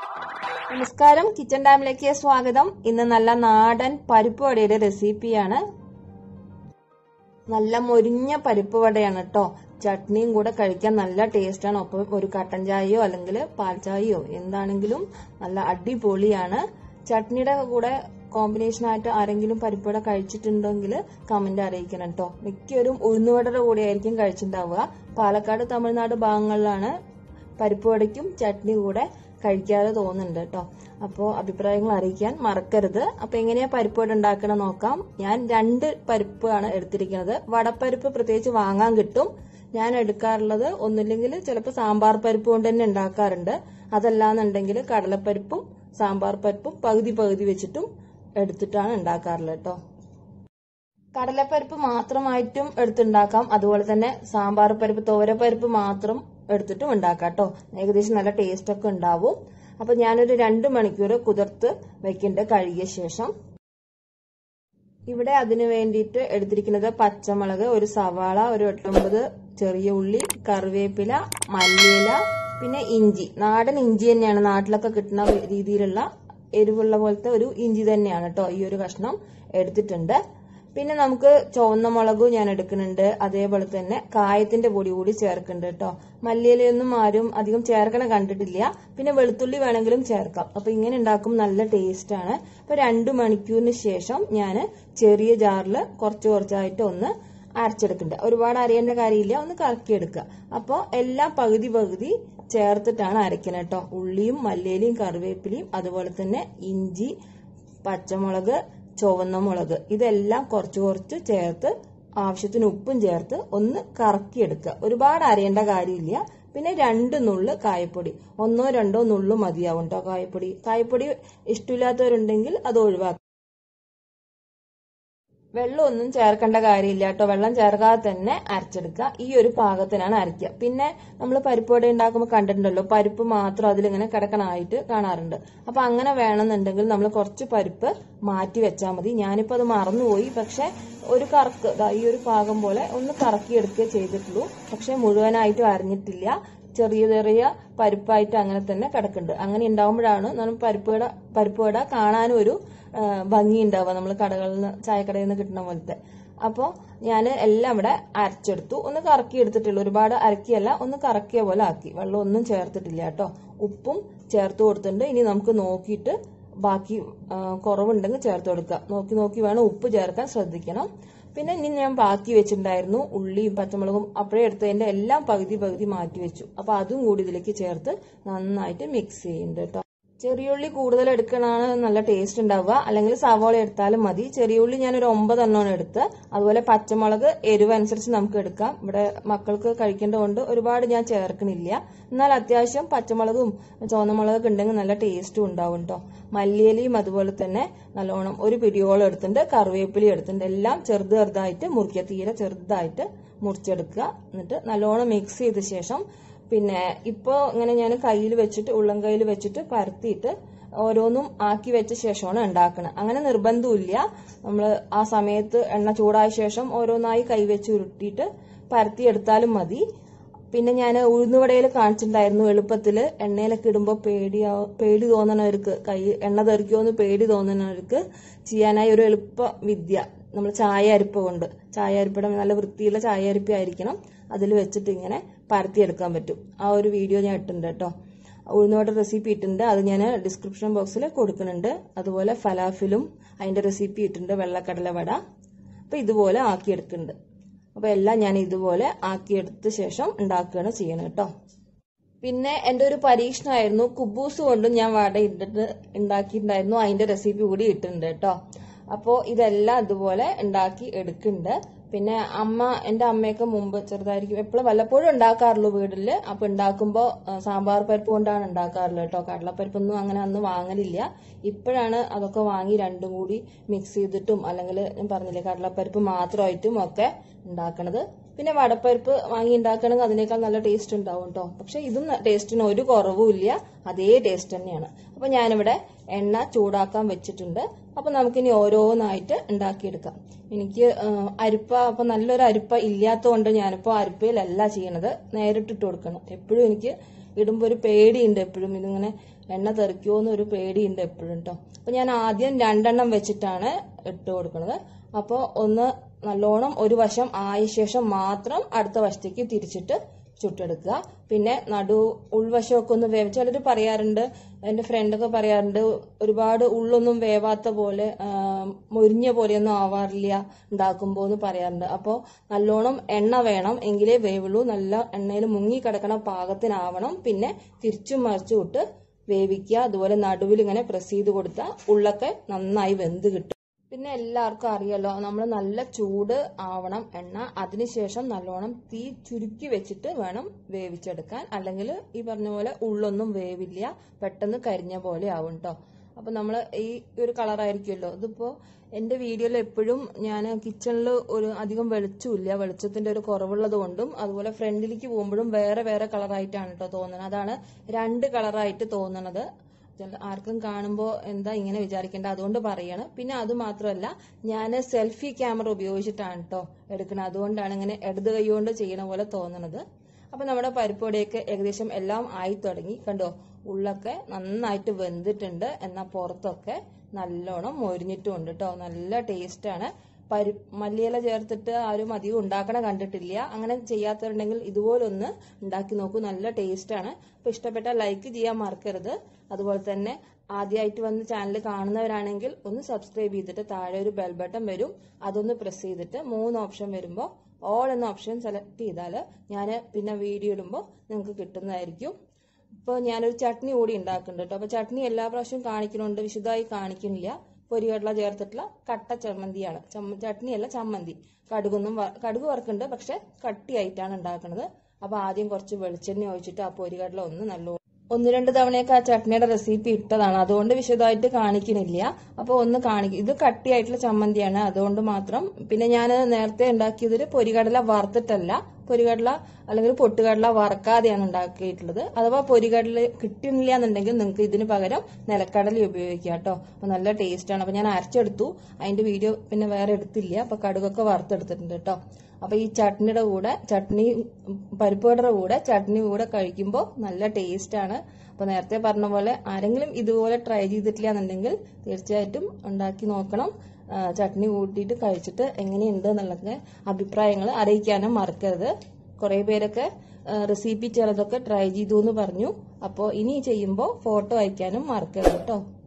നമസ്കാരം കിച്ചൺ ഡാമിലേക്ക് സ്വാഗതം ഇന്ന് നല്ല നാടൻ പരിപ്പ് വടയുടെ റെസിപ്പിയാണ് നല്ല മൊരിഞ്ഞ പരിപ്പ് വടയാണ് കേട്ടോ ചട്നിയും കൂടെ കഴിക്കാൻ നല്ല ടേസ്റ്റാണ് ഒപ്പം ഒരു കട്ടൻ ചായയോ അല്ലെങ്കിൽ പാൽ ചായയോ എന്താണെങ്കിലും നല്ല അടിപൊളിയാണ് ചട്നിയുടെ കൂടെ കോമ്പിനേഷൻ ആയിട്ട് ആരെങ്കിലും പരിപ്പുവട കഴിച്ചിട്ടുണ്ടെങ്കിൽ കമന്റ് അറിയിക്കണം കേട്ടോ മിക്കവരും ഉഴുന്നുവടയുടെ കൂടെ ആയിരിക്കും കഴിച്ചിട്ടുണ്ടാവുക പാലക്കാട് തമിഴ്നാട് ഭാഗങ്ങളിലാണ് പരിപ്പുവടയ്ക്കും ചട്നി കൂടെ കഴിക്കാതെ തോന്നുന്നുണ്ട് കേട്ടോ അപ്പോൾ അഭിപ്രായങ്ങൾ അറിയിക്കാൻ മറക്കരുത് അപ്പോൾ എങ്ങനെയാ പരിപ്പുവട ഉണ്ടാക്കണം നോക്കാം ഞാൻ രണ്ട് പരിപ്പാണ് എടുത്തിരിക്കുന്നത് വടപ്പരിപ്പ് പ്രത്യേകിച്ച് വാങ്ങാൻ കിട്ടും ഞാൻ എടുക്കാറുള്ളത് ഒന്നില്ലെങ്കിൽ ചിലപ്പോൾ സാമ്പാർ പരിപ്പ് കൊണ്ട് തന്നെ ഉണ്ടാക്കാറുണ്ട് അതല്ലാന്നുണ്ടെങ്കിൽ കടലപ്പരിപ്പും സാമ്പാർ പരിപ്പും പകുതി പകുതി വെച്ചിട്ടും എടുത്തിട്ടാണ് ഉണ്ടാക്കാറുള്ളത് കേട്ടോ കടലപ്പരിപ്പ് മാത്രമായിട്ടും എടുത്തുണ്ടാക്കാം അതുപോലെ തന്നെ സാമ്പാർ പരിപ്പ് തോരപ്പരിപ്പ് മാത്രം എടുത്തിട്ടും ഉണ്ടാക്കാം കേട്ടോ ഏകദേശം നല്ല ടേസ്റ്റ് ഒക്കെ ഉണ്ടാവും അപ്പൊ ഞാനൊരു രണ്ട് മണിക്കൂർ കുതിർത്ത് വെക്കേണ്ട കഴുകിയ ശേഷം ഇവിടെ അതിനു വേണ്ടിയിട്ട് എടുത്തിരിക്കുന്നത് പച്ചമുളക് ഒരു സവാള ഒരു എട്ടൊമ്പത് ചെറിയ ഉള്ളി കറിവേപ്പില മല്ലിയില പിന്നെ ഇഞ്ചി നാടൻ ഇഞ്ചി തന്നെയാണ് നാട്ടിലൊക്കെ കിട്ടുന്ന രീതിയിലുള്ള എരിവുള്ള പോലത്തെ ഒരു ഇഞ്ചി തന്നെയാണ് കേട്ടോ ഈ ഒരു കഷ്ണം എടുത്തിട്ടുണ്ട് പിന്നെ നമുക്ക് ചുവന്ന മുളകും ഞാൻ എടുക്കുന്നുണ്ട് അതേപോലെ തന്നെ കായത്തിന്റെ പൊടി കൂടി ചേർക്കുന്നുണ്ട് കേട്ടോ മല്ലിയിലയൊന്നും ആരും അധികം ചേർക്കണ കണ്ടിട്ടില്ല പിന്നെ വെളുത്തുള്ളി വേണമെങ്കിലും ചേർക്കാം അപ്പൊ ഇങ്ങനെ ഉണ്ടാക്കും നല്ല ടേസ്റ്റ് ആണ് അപ്പൊ രണ്ടു മണിക്കൂറിന് ശേഷം ഞാൻ ചെറിയ ജാറിൽ കുറച്ച് കുറച്ചായിട്ട് ഒന്ന് അരച്ചെടുക്കുന്നുണ്ട് ഒരുപാട് അരിയേണ്ട കാര്യമില്ല ഒന്ന് കറക്കിയെടുക്കുക അപ്പോൾ എല്ലാം പകുതി പകുതി ചേർത്തിട്ടാണ് അരക്കുന്നത് കേട്ടോ ഉള്ളിയും മല്ലിയിലയും കറിവേപ്പിലയും അതുപോലെ തന്നെ ഇഞ്ചി പച്ചമുളക് ചുവന്ന മുളക് ഇതെല്ലാം കുറച്ച് കുറച്ച് ചേർത്ത് ആവശ്യത്തിന് ഉപ്പും ചേർത്ത് ഒന്ന് കറക്കിയെടുക്കുക ഒരുപാട് അരയേണ്ട കാര്യമില്ല പിന്നെ രണ്ട് നുള്ള് കായപ്പൊടി ഒന്നോ രണ്ടോ നുള്ളു മതിയാവും കേട്ടോ കായപ്പൊടി കായപ്പൊടി ഇഷ്ടമില്ലാത്തവരുണ്ടെങ്കിൽ അത് ഒഴിവാക്കുക വെള്ളം ഒന്നും ചേർക്കേണ്ട കാര്യമില്ല കേട്ടോ വെള്ളം ചേർക്കാതെ തന്നെ അരച്ചെടുക്കുക ഈ ഒരു പാകത്തിനാണ് അരയ്ക്കുക പിന്നെ നമ്മൾ പരിപ്പ് വട ഉണ്ടാക്കുമ്പോൾ കണ്ടിട്ടുണ്ടല്ലോ പരിപ്പ് മാത്രം അതിലിങ്ങനെ കിടക്കണായിട്ട് കാണാറുണ്ട് അപ്പൊ അങ്ങനെ വേണമെന്നുണ്ടെങ്കിൽ നമ്മൾ കുറച്ച് പരിപ്പ് മാറ്റി വെച്ചാൽ മതി ഞാനിപ്പോൾ അത് മറന്നുപോയി പക്ഷെ ഒരു കറക്ക് ഈ ഒരു പാകം പോലെ ഒന്ന് കറക്കി എടുക്കുകയെ ചെയ്തിട്ടുള്ളൂ പക്ഷെ മുഴുവനായിട്ടും അരഞ്ഞിട്ടില്ല ചെറിയ ചെറിയ പരിപ്പായിട്ട് അങ്ങനെ തന്നെ കിടക്കുന്നുണ്ട് അങ്ങനെ ഉണ്ടാകുമ്പോഴാണ് നമ്മൾ പരിപ്പ് വട പരിപ്പ് വട കാണാനും ഒരു ഭംഗി ഉണ്ടാവുക നമ്മൾ കടകളിൽ നിന്ന് ചായക്കടയിൽ നിന്ന് കിട്ടുന്ന പോലത്തെ അപ്പോൾ ഞാൻ എല്ലാം ഇവിടെ അരച്ചെടുത്തു ഒന്ന് കറക്കി എടുത്തിട്ടുള്ളൂ ഒരുപാട് അരക്കിയല്ല ഒന്ന് കറക്കിയ പോലെ ആക്കി വെള്ളം ഒന്നും ചേർത്തിട്ടില്ല കേട്ടോ ഉപ്പും ചേർത്ത് കൊടുത്തിട്ടുണ്ട് ഇനി നമുക്ക് നോക്കിയിട്ട് ബാക്കി കുറവുണ്ടെങ്കിൽ ചേർത്ത് കൊടുക്കുക നോക്കി നോക്കി വേണം ഉപ്പ് ചേർക്കാൻ ശ്രദ്ധിക്കണം പിന്നെ ഇനി ഞാൻ ബാക്കി വെച്ചിട്ടുണ്ടായിരുന്നു ഉള്ളിയും പച്ചമുളകും അപ്പോഴേ എടുത്തതിന്റെ എല്ലാം പകുതി പകുതി മാറ്റി വെച്ചു അപ്പൊ അതും കൂടി ഇതിലേക്ക് ചേർത്ത് നന്നായിട്ട് മിക്സ് ചെയ്യുന്നുണ്ട് കേട്ടോ ചെറിയുള്ളി കൂടുതൽ എടുക്കണതാണ് നല്ല ടേസ്റ്റ് ഉണ്ടാവുക അല്ലെങ്കിൽ സവാള എടുത്താലും മതി ചെറിയുള്ളി ഞാൻ ഒരു ഒമ്പതെണ്ണമാണ് എടുത്ത് അതുപോലെ പച്ചമുളക് എരിവ് അനുസരിച്ച് നമുക്ക് എടുക്കാം ഇവിടെ മക്കൾക്ക് കഴിക്കേണ്ടതുകൊണ്ട് ഒരുപാട് ഞാൻ ചേർക്കണില്ല എന്നാൽ അത്യാവശ്യം പച്ചമുളകും ചുവന്നമുളകൊക്കെ ഉണ്ടെങ്കിൽ നല്ല ടേസ്റ്റും ഉണ്ടാവും കേട്ടോ മല്ലിയിലയും അതുപോലെ തന്നെ നല്ലോണം ഒരു പിടിയോളം എടുത്തിട്ടുണ്ട് കറിവേപ്പിലി എടുത്തിട്ടുണ്ട് എല്ലാം ചെറുത് ചെറുതായിട്ട് മുറിക്കുക തീരെ ചെറുതായിട്ട് മുറിച്ചെടുക്കുക എന്നിട്ട് നല്ലോണം മിക്സ് ചെയ്ത ശേഷം പിന്നെ ഇപ്പോൾ ഇങ്ങനെ ഞാൻ കയ്യിൽ വെച്ചിട്ട് ഉള്ളം കയ്യിൽ വെച്ചിട്ട് പരത്തിയിട്ട് ഓരോന്നും ആക്കി വെച്ച ശേഷമാണ് ഉണ്ടാക്കുന്നത് അങ്ങനെ നിർബന്ധമില്ല നമ്മൾ ആ സമയത്ത് എണ്ണ ചൂടായ ശേഷം ഓരോന്നായി കൈവച്ച് ഉരുട്ടിയിട്ട് പരത്തിയെടുത്താലും മതി പിന്നെ ഞാൻ ഉഴുന്നുവടയിൽ കാണിച്ചിട്ടുണ്ടായിരുന്നു എളുപ്പത്തിൽ എണ്ണയിലൊക്കെ ഇടുമ്പോൾ പേടിയാ പേടി തോന്നണവർക്ക് കൈ എണ്ണ തെറിക്കുമെന്ന് പേടി തോന്നണവർക്ക് ചെയ്യാനായി ഒരു എളുപ്പ വിദ്യ നമ്മൾ ചായ അരിപ്പ് കൊണ്ട് ചായ അരിപ്പിട നല്ല വൃത്തിയുള്ള ചായ അരിപ്പ ആയിരിക്കണം അതിൽ വെച്ചിട്ട് ഇങ്ങനെ പരത്തിയെടുക്കാൻ പറ്റും ആ ഒരു വീഡിയോ ഞാൻ ഇട്ടിട്ടുണ്ട് കേട്ടോ ഉഴുന്നോടെ റെസിപ്പി ഇട്ടിട്ടുണ്ട് അത് ഞാൻ ഡിസ്ക്രിപ്ഷൻ ബോക്സിൽ കൊടുക്കുന്നുണ്ട് അതുപോലെ ഫലാഫിലും അതിന്റെ റെസിപ്പി ഇട്ടിട്ടുണ്ട് വെള്ളക്കടല വട അപ്പൊ ഇതുപോലെ ആക്കിയെടുക്കുന്നുണ്ട് അപ്പൊ എല്ലാം ഞാൻ ഇതുപോലെ ആക്കിയെടുത്ത ശേഷം ഉണ്ടാക്കുകയാണ് ചെയ്യണം കേട്ടോ പിന്നെ എൻ്റെ ഒരു പരീക്ഷണമായിരുന്നു കുബൂസ് കൊണ്ടും ഞാൻ വട ഇട്ടിട്ട് ഉണ്ടാക്കിയിട്ടുണ്ടായിരുന്നു അതിന്റെ റെസിപ്പി കൂടി ഇട്ടിട്ടുണ്ട് കേട്ടോ അപ്പോൾ ഇതെല്ലാം ഇതുപോലെ ഉണ്ടാക്കി എടുക്കുന്നുണ്ട് പിന്നെ അമ്മ എൻ്റെ അമ്മയൊക്കെ മുമ്പ് ചെറുതായിരിക്കും എപ്പോഴും വല്ലപ്പോഴും ഉണ്ടാക്കാറുള്ളൂ വീട്ടിൽ അപ്പൊ ഉണ്ടാക്കുമ്പോൾ സാമ്പാർ പരിപ്പ് കൊണ്ടാണ് ഉണ്ടാക്കാറുള്ളത് കേട്ടോ കടലപ്പരിപ്പൊന്നും അങ്ങനെ അന്ന് വാങ്ങലില്ല ഇപ്പോഴാണ് അതൊക്കെ വാങ്ങി രണ്ടും കൂടി മിക്സ് ചെയ്തിട്ടും അല്ലെങ്കിൽ ഞാൻ പറഞ്ഞില്ലേ കടലപ്പരിപ്പ് മാത്രമായിട്ടും ഒക്കെ ഉണ്ടാക്കണത് പിന്നെ വടപ്പരിപ്പ് വാങ്ങി ഉണ്ടാക്കണമെങ്കിൽ അതിനേക്കാൾ നല്ല ടേസ്റ്റ് ഉണ്ടാവും കേട്ടോ പക്ഷെ ഇതും ടേസ്റ്റിന് ഒരു കുറവുമില്ല അതേ ടേസ്റ്റ് തന്നെയാണ് അപ്പൊ ഞാനിവിടെ എണ്ണ ചൂടാക്കാൻ വെച്ചിട്ടുണ്ട് അപ്പൊ നമുക്കിനി ഓരോന്നായിട്ട് ഉണ്ടാക്കിയെടുക്കാം എനിക്ക് അരിപ്പ അപ്പൊ നല്ലൊരു അരിപ്പ ഇല്ലാത്തതുകൊണ്ട് ഞാനിപ്പോ അരിപ്പയിലല്ല ചെയ്യണത് നേരിട്ടിട്ട് കൊടുക്കണം എപ്പോഴും എനിക്ക് ഇടുമ്പോൾ ഒരു പേടിയുണ്ട് എപ്പോഴും ഇതിങ്ങനെ എണ്ണ തെറിക്കുമോ എന്നൊരു പേടിയുണ്ട് എപ്പോഴും കേട്ടോ അപ്പൊ ഞാൻ ആദ്യം രണ്ടെണ്ണം വെച്ചിട്ടാണ് ഇട്ട് കൊടുക്കുന്നത് അപ്പോൾ ഒന്ന് നല്ലോണം ഒരു വശം ആയ ശേഷം മാത്രം അടുത്ത വശത്തേക്ക് തിരിച്ചിട്ട് ചുട്ടെടുക്കുക പിന്നെ നടു ഉൾവശമൊക്കെ ഒന്ന് വേവ് ചിലർ പറയാറുണ്ട് എൻ്റെ ഫ്രണ്ടൊക്കെ പറയാറുണ്ട് ഒരുപാട് ഉള്ളൊന്നും വേവാത്ത പോലെ ആ, മൊരിഞ്ഞ പോലെയൊന്നും ആവാറില്ല ഉണ്ടാക്കുമ്പോൾ എന്ന് പറയാറുണ്ട് അപ്പോൾ നല്ലോണം എണ്ണ വേണം എങ്കിലേ വേവുള്ളൂ നല്ല എണ്ണയിൽ മുങ്ങി കിടക്കണ പാകത്തിനാവണം പിന്നെ തിരിച്ചും മറിച്ചും ഇട്ട് വേവിക്കുക അതുപോലെ നടുവിൽ ഇങ്ങനെ പ്രസ് ചെയ്ത് കൊടുത്താൽ ഉള്ളൊക്കെ നന്നായി വെന്ത് കിട്ടും പിന്നെ എല്ലാവർക്കും അറിയാലോ നമ്മൾ നല്ല ചൂട് ആവണം എണ്ണ അതിനുശേഷം നല്ലോണം തീ ചുരുക്കി വെച്ചിട്ട് വേണം വേവിച്ചെടുക്കാൻ അല്ലെങ്കിൽ ഈ പറഞ്ഞ പോലെ ഉള്ളൊന്നും വേവില്ല പെട്ടെന്ന് കരിഞ്ഞ പോലെ ആവും കേട്ടോ അപ്പൊ നമ്മൾ ഈ ഒരു കളറായിരിക്കുമല്ലോ ഇതിപ്പോ എന്റെ വീഡിയോയിൽ എപ്പോഴും ഞാൻ കിച്ചണിൽ ഒരു അധികം വെളിച്ചമില്ല വെളിച്ചത്തിന്റെ ഒരു കുറവുള്ളത് കൊണ്ടും അതുപോലെ ഫ്രണ്ടിലേക്ക് പോകുമ്പോഴും വേറെ വേറെ കളറായിട്ടാണ് കേട്ടോ തോന്നുന്നത് അതാണ് രണ്ട് കളറായിട്ട് തോന്നുന്നത് ചില- ആർക്കും കാണുമ്പോൾ എന്താ ഇങ്ങനെ വിചാരിക്കേണ്ട അതുകൊണ്ട് പറയാണ് പിന്നെ അത് മാത്രമല്ല ഞാൻ സെൽഫി ക്യാമറ ഉപയോഗിച്ചിട്ടാണ് കേട്ടോ എടുക്കുന്നത് അതുകൊണ്ടാണ് ഇങ്ങനെ ഇടത് കൈ കൊണ്ട് ചെയ്യണ പോലെ തോന്നണത് അപ്പൊ നമ്മുടെ പരിപ്പൊടിയൊക്കെ ഏകദേശം എല്ലാം ആയി തുടങ്ങി കണ്ടോ ഉള്ളൊക്കെ നന്നായിട്ട് വെന്തിട്ടുണ്ട് എന്നാൽ പുറത്തൊക്കെ നല്ലോണം മൊരിഞ്ഞിട്ടുമുണ്ട് കേട്ടോ നല്ല ടേസ്റ്റാണ് പരി മല്ലിയില ചേർത്തിട്ട് ആരും അധികം ഉണ്ടാക്കണ കണ്ടിട്ടില്ല അങ്ങനെ ചെയ്യാത്തവരുണ്ടെങ്കിൽ ഇതുപോലൊന്ന് ഉണ്ടാക്കി നോക്കൂ നല്ല ടേസ്റ്റാണ് അപ്പൊ ഇഷ്ടപ്പെട്ടാൽ ലൈക്ക് ചെയ്യാൻ മറക്കരുത് അതുപോലെ തന്നെ ആദ്യമായിട്ട് വന്ന് ചാനൽ കാണുന്നവരാണെങ്കിൽ ഒന്ന് സബ്സ്ക്രൈബ് ചെയ്തിട്ട് താഴെ ഒരു ബെൽ ബട്ടൺ വരും അതൊന്ന് പ്രസ് ചെയ്തിട്ട് മൂന്ന് ഓപ്ഷൻ വരുമ്പോൾ ഓൾ എന്ന ഓപ്ഷൻ സെലക്ട് ചെയ്താൽ ഞാൻ പിന്നെ വീഡിയോ ഇടുമ്പോൾ നിങ്ങൾക്ക് കിട്ടുന്നതായിരിക്കും ഇപ്പോൾ ഞാനൊരു ചട്നി കൂടി ഉണ്ടാക്കുന്നുണ്ട് കേട്ടോ അപ്പോൾ ചട്നി എല്ലാ പ്രാവശ്യവും കാണിക്കുന്നുണ്ട് വിശദമായി കാണിക്കുന്നില്ല പൊരികടല ചേർത്തിട്ടുള്ള കട്ട ചമ്മന്തിയാണ് ചമ്മ ചട്നിയല്ല ചമ്മന്തി കടുകൊന്നും വ- കടുക് വറുക്കുന്നുണ്ട് പക്ഷെ കട്ടിയായിട്ടാണ് ഉണ്ടാക്കുന്നത് അപ്പോൾ ആദ്യം കുറച്ച് വെളിച്ചെണ്ണ ഒഴിച്ചിട്ട് ആ പൊരികടല ഒന്ന് നല്ല ഒന്ന് രണ്ട് തവണയൊക്കെ ആ ചട്നിയുടെ റെസിപ്പി ഇട്ടതാണ് അതുകൊണ്ട് വിശദമായിട്ട് കാണിക്കണില്ല അപ്പോൾ ഒന്ന് കാണിക്കും ഇത് കട്ടിയായിട്ടുള്ള ചമ്മന്തിയാണ് അതുകൊണ്ട് മാത്രം പിന്നെ ഞാൻ നേരത്തെ ഉണ്ടാക്കിയതിൽ പൊരികടല വറുത്തിട്ടല്ല പൊരികടല അല്ലെങ്കിൽ പൊട്ടുകടല വറക്കാതെയാണ് ഉണ്ടാക്കിയിട്ടുള്ളത് അഥവാ പൊരികടല കിട്ടുന്നില്ല എന്നുണ്ടെങ്കിൽ നിങ്ങൾക്ക് ഇതിന് പകരം നിലക്കടല ഉപയോഗിക്കാം കേട്ടോ അപ്പൊ നല്ല ടേസ്റ്റ് ആണ് അപ്പൊ ഞാൻ അരച്ചെടുത്തു അതിന്റെ വീഡിയോ പിന്നെ വേറെ എടുത്തില്ല അപ്പൊ കടുകൊക്കെ വറുത്തെടുത്തിട്ടുണ്ട് കേട്ടോ അപ്പൊ ഈ ചട്നിയുടെ കൂടെ ചട്നി പരിപ്പുവടയുടെ കൂടെ ചട്നി കൂടെ കഴിക്കുമ്പോൾ നല്ല ടേസ്റ്റ് ആണ് അപ്പൊ നേരത്തെ പറഞ്ഞ പോലെ ആരെങ്കിലും ഇതുപോലെ ട്രൈ ചെയ്തിട്ടില്ല എന്നുണ്ടെങ്കിൽ തീർച്ചയായിട്ടും ഉണ്ടാക്കി നോക്കണം ആ, ചട്നി കൂട്ടിയിട്ട് കഴിച്ചിട്ട് എങ്ങനെയുണ്ട് എന്നുള്ള അഭിപ്രായങ്ങൾ അറിയിക്കാനും മറക്കരുത് കുറെ പേരൊക്കെ റെസിപ്പി ചിലതൊക്കെ ട്രൈ ചെയ്തു എന്ന് പറഞ്ഞു അപ്പോൾ ഇനി ചെയ്യുമ്പോൾ ഫോട്ടോ അയക്കാനും മറക്കരുത് കേട്ടോ